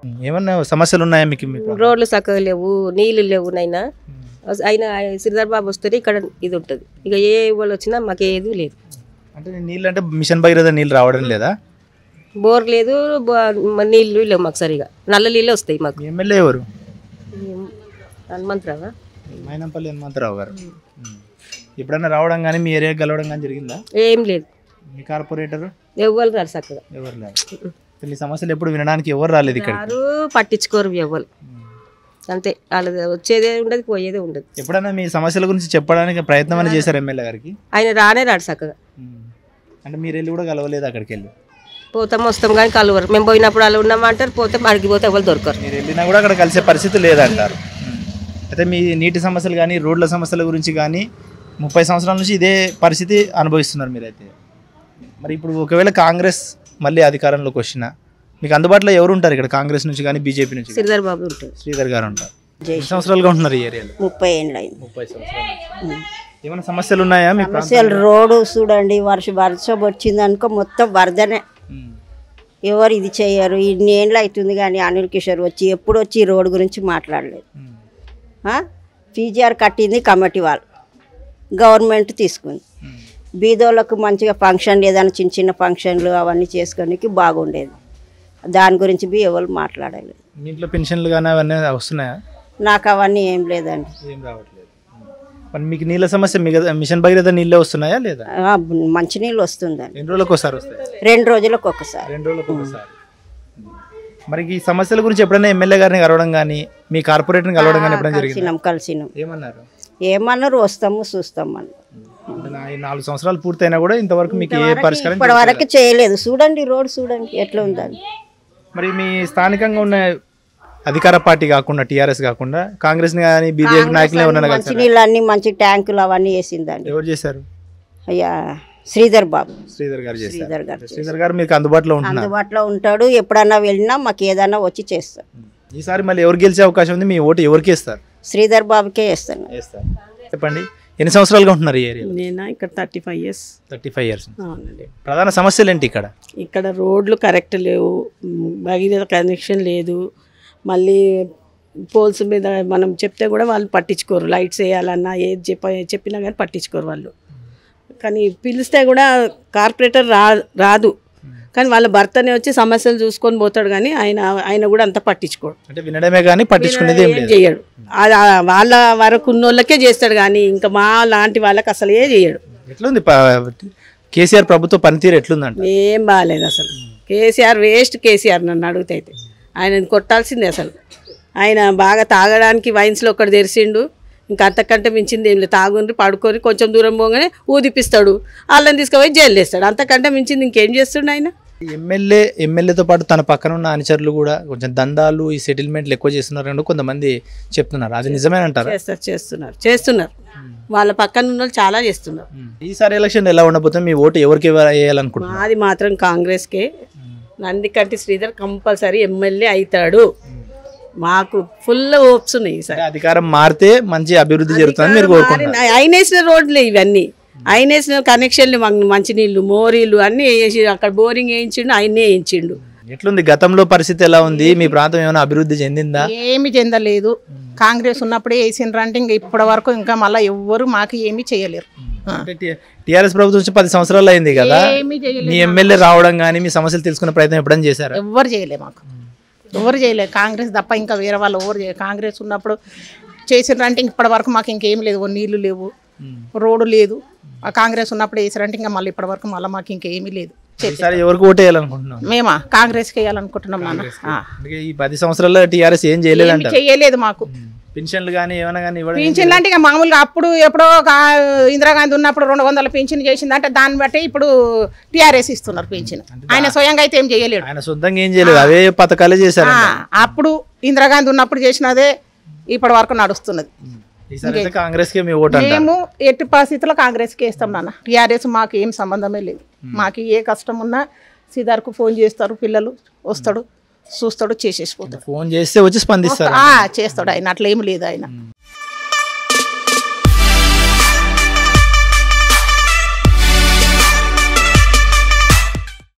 ఏమన్నా సమస్యలు ఉన్నాయా మీకు మీ ప్రాంతంలో? రోడ్లు చక్కగా లేవు నీళ్లు లేవు నైనా అయినా శ్రీధర్ బాబు వస్తే ఇక్కడ ఇది ఉంటుంది ఇక ఏ వాళ్ళు వచ్చినా మాకు ఏది లేదు అంటే నీళ్ళు అంటే మిషన్ భగీరథ నీళ్ళు రావడం లేదా బోర్ లేదు బో- మ- నీళ్లు లేవు మాకు సరిగా నల్ల నీళ్ళే వస్తాయి మాకు మీ ఎమ్మెల్యే ఎవరు హనుమంతరావా మైనంపల్లి హనుమంతరావు గారు ఉమ్. ఎప్పుడన్నా రావడం కానీ మీ ఏరియా గెలవడం కానీ జరిగిందా ఏం లేదు మీ కార్పొరేటర్ ఎవ్వరు రారు చక్కగా ఎవరు లేరు మీ సమస్యలు ఎప్పుడు వినడానికి ఎవరు రాలేదు ఇక్కడ రారు పట్టించుకోరు ఎవ్వరు అంతే వాళ్ళది వచ్చేదే ఉండదు పోయేదే ఉండదు ఎప్పుడన్నా మీ సమస్యల గురించి చెప్పడానికి ప్రయత్నం అని చేశారు ఎమ్మెల్యే గారికి ఆయన రానే రాడు చక్కగా ఉమ్. అంటే మీరు వెళ్ళి కూడా కలవలేదు అక్కడికి వెళ్ళి పోతాం వస్తాం కానీ కలవరు మేము పోయినప్పుడు వాళ్ళు ఉన్నామంటారు పోతే అడిగిపోతే ఎవరు దొరకరు మీరు వెళ్ళినా కూడా అక్కడ కలిసే పరిస్థితి లేదంటారు ఉమ్. అయితే మీ నీటి సమస్యలు కానీ రోడ్ల సమస్యల గురించి కానీ ముప్పై సంవత్సరాల నుంచి ఇదే పరిస్థితి అనుభవిస్తున్నారు మీరైతే మరి ఇప్పుడు ఒకవేళ కాంగ్రెస్ మళ్ళీ అధికారంలోకి వచ్చినా మీకు అందుబాటులో ఎవరు ఉంటారు ఇక్కడ కాంగ్రెస్ నుంచి కానీ బీజేపీ నుంచి కానీ? శ్రీధర్ బాబు ఉంటుంది శ్రీధర్ గారు ఉంటారు ఎన్ని సంవత్సరాలుగా ఉంటున్నారు ఈ ఏరియాలో ముప్పై ఏళ్ళు అయింది ముప్పై సంవత్సరాలు ఏమైనా సమస్యలు ఉన్నాయా మీ ప్రాంతంలో? అసలు రోడ్డు చూడండి వర్ష వర్షం వచ్చింది అనుకో మొత్తం వరదనే ఉమ్. ఎవరు ఇది చేయరు ఇన్ని ఏళ్ళు అవుతుంది కానీ అనిల్ కిషోర్ వచ్చి ఎప్పుడు వచ్చి ఈ రోడ్డు గురించి మాట్లాడలేదు ఉమ్. పీజీఆర్ కట్టింది కమిటీ వాళ్ళు గవర్నమెంట్ తీసుకుంది ఉమ్. బీదోళ్ళకు మంచిగా ఫంక్షన్లు ఏదైనా చిన్న చిన్న ఫంక్షన్లు అవన్నీ చేసుకోనికి బాగుండేది దాని గురించి బి ఎవరు మాట్లాడలేదు మీ ఇంట్లో పెన్షన్లు కానీ అవన్నీ వస్తున్నాయా నాకు అవన్నీ ఏం లేదండి ఏం రావట్లేదు మరి మీకు నీళ్ళ సమస్య మిగతా మిషన్ భగీరథ నీళ్ళే వస్తున్నాయా లేదా ఆ, మంచినీళ్ళు వస్తుందండి ఎన్ని రోజులకు ఒకసారి వస్తాయి రెండు రోజులకు ఒకసారి రెండు రోజులకు ఒకసారి మరి ఈ సమస్యల గురించి ఎప్పుడైనా ఎమ్మెల్యే గారిని కలవడం కానీ మీ కార్పొరేటర్ని కలవడం కానీ ఎప్పుడైనా జరిగింది కలిసినాం కలిసినాం ఏమన్నారు ఏమన్నారు వస్తాము చూస్తామని అంటే నా ఈ నాలుగు సంవత్సరాలు పూర్తయినా కూడా ఇంతవరకు మీకు ఏ పరిష్కారం ఇప్పటి వరకు చేయలేదు చూడండి రోడ్ చూడండి ఎట్లా ఉందని మరి మీ స్థానికంగా ఉన్న అధికార పార్టీ కాకుండా టీఆర్ఎస్ కాకుండా కాంగ్రెస్ కానీ బీజేపీ నాయకులు ఏమన్నా మంచి కలిసారా నీళ్ళు అన్ని మంచి ట్యాంకులు అవన్నీ వేసిందండి ఎవరు చేశారు అయ్యా శ్రీధర్ బాబు శ్రీధర్ గారు చేశారు శ్రీధర్ గారు శ్రీధర్ గారు మీకు అందుబాటులో ఉంటున్నారు అందుబాటులో ఉంటాడు ఎప్పుడన్నా వెళ్ళినా మాకు ఏదైనా వచ్చి చేస్తాడు ఈసారి మళ్ళీ ఎవరు గెలిచే అవకాశం ఉంది మీ ఓటు ఎవరికి ఇస్తారు శ్రీధర్ బాబుకే వేస్తాను వేస్తారు చెప్పండి ఎన్ని సంవత్సరాలుగా ఉంటున్నారు ఈ ఏరియాలో నేను ఇక్కడ thirty five years thirty five years అవునండి ప్రధాన సమస్యలు ఏంటి ఇక్కడ ఇక్కడ రోడ్లు కరెక్ట్ లేవు మ్, భగీరథ కనెక్షన్ లేదు మళ్ళీ పోల్స్ మీద మనం చెప్తే కూడా వాళ్ళు పట్టించుకోరు లైట్స్ వేయాలన్నా ఏది చెప్ప చెప్పినా కానీ పట్టించుకోరు వాళ్ళు కానీ పిలిస్తే కూడా కార్పొరేటర్ రా రాదు కానీ వాళ్ళ భర్తనే వచ్చి సమస్యలు చూసుకొని పోతాడు కానీ ఆయన ఆయన కూడా అంత పట్టించుకోడు అంటే వినడమే కానీ పట్టించుకునేది ఏం ఏం లేదు చేయడు అది ఆ వాళ్ళ వరకు ఉన్నోళ్ళకే చేస్తాడు కానీ ఇంకా మా లాంటి వాళ్ళకి అసలు ఏ చేయడు ఎట్లుంది ప- కేసీఆర్ ప్రభుత్వ పనితీరు ఎట్లుందంట ఏం బాగాలేదు అసలు కేసీఆర్ వేస్ట్ కేసీఆర్ నన్ను అడిగితే అయితే ఆయన కొట్టాల్సిందే అసలు ఆయన బాగా తాగడానికి వైన్స్లో ఒకటి తెరిచిండు ఇంకా అంతకంటే మించింది ఏం లేదు తాగుని పడుకొని కొంచెం దూరం పోగానే ఊదిపిస్తాడు వాళ్ళని తీసుకుపోయి జైలు వేస్తాడు అంతకంటే మించింది ఇంకేం చేస్తుండు ఆయన ఎమ్మెల్యే ఎమ్మెల్యేతో పాటు తన పక్కన ఉన్న అనుచరులు కూడా కొంచెం దందాలు ఈ సెటిల్మెంట్లు ఎక్కువ చేస్తున్నారని కొంతమంది చెప్తున్నారు అది నిజమేనంటారా చేస్తారు చేస్తున్నారు చేస్తున్నారు వాళ్ళ పక్కన ఉన్న వాళ్ళు చాలా చేస్తున్నారు ఈసారి ఎలక్షన్ ఎలా ఉండబోతుంది మీ ఓటు ఎవరికి ఇవ్వ- వేయాలనుకుంటున్నారు మాది మాత్రం కాంగ్రెస్కే నందికంటి శ్రీధర్ కంపల్సరీ ఎమ్మెల్యే అవుతాడు మాకు ఫుల్ హోప్స్ ఉన్నాయి ఈసారి అంటే అధికారం మారితే మంచి అభివృద్ధి జరుగుతుందని మీరు కోరుకుంటున్నారు ఆయన- ఆయన వేసిన రోడ్లే ఇవన్నీ ఆయన వేసిన కనెక్షన్లు మాకు మంచినీళ్ళు మోరీలు అన్నీ వేసి అక్కడ బోరింగ్ వేయించిండు ఆయన్నే వేయించిండు ఎట్లుంది గతంలో పరిస్థితి ఎలా ఉంది మీ ప్రాంతం ఏమైనా అభివృద్ధి చెందిందా ఏమి చెందలేదు కాంగ్రెస్ ఉన్నప్పుడే వేసిండ్రు అంటే ఇంకా ఇప్పటి వరకు ఇంకా మళ్ళీ ఎవ్వరు మాకు ఏమీ చేయలేరు అంటే టీఆర్ఎస్ ప్రభుత్వం వచ్చి పది సంవత్సరాలు అయింది కదా ఏమీ చేయలేదు మీ ఎమ్మెల్యే రావడం కానీ మీ సమస్యలు తెలుసుకునే ప్రయత్నం ఎప్పుడైనా చేశారా ఎవ్వరు చేయలే మాకు ఎవరు చేయలేదు కాంగ్రెస్ తప్ప ఇంకా వేరే వాళ్ళు ఎవరు చేయలేదు కాంగ్రెస్ ఉన్నప్పుడు చేసిండ్రు అంటే ఇప్పటి వరకు మాకు ఇంకేం లేదు ఓ నీళ్లు లేవు రోడ్డు లేదు ఆ కాంగ్రెస్ ఉన్నప్పుడు వేసారంటే ఇంకా మళ్ళీ ఇప్పటి వరకు మళ్ళీ మాకు ఇంకేమీ లేదు ఈసారి ఎవరికి ఓటు వేయాలనుకుంటున్నాం మేమా కాంగ్రెస్కి వేయాలనుకుంటున్నాం నాన్న ఆ. అందుకే ఈ పది సంవత్సరాల్లో టీఆర్ఎస్ ఏం ఏమీ చేయలేదంట చేయలేదు మాకు పెన్షన్లు కానీ ఏమైనా కానీ ఇవ్వడం ఏం పింఛన్ అంటే ఇక మామూలుగా అప్పుడు ఎప్పుడో ఒక ఇందిరాగాంధీ ఉన్నప్పుడు రెండు వందల పింఛన్ చేసిందంటే దాన్ని బట్టి ఇప్పుడు టీఆర్ఎస్ ఇస్తున్నారు పింఛన్ ఆయన స్వయంగా అయితే ఏం చేయలేడు ఆయన సొంతంగా ఏం చేయలేదు అవే పథకాలే చేశారు ఆ, అప్పుడు ఇందిరాగాంధీ ఉన్నప్పుడు చేసినదే ఇప్పటి వరకు నడుస్తున్నది ఈసారి అయితే కాంగ్రెస్ కే మీ ఓటు అంటారు మేము ఎట్టి పరిస్థితుల్లో కాంగ్రెస్కి వేస్తాం నాన్న టీఆర్ఎస్ మాకు ఏం సంబంధమే లేదు మాకు ఏ కష్టం ఉన్నా సీదార్కు ఫోన్ చేస్తారు పిల్లలు వస్తాడు చూస్తాడు చేసేసిపోతాడు ఫోన్ చేస్తే వచ్చి స్పందిస్తారు ఆ, చేస్తాడు ఆయన అట్లా ఏం లేదు ఆయన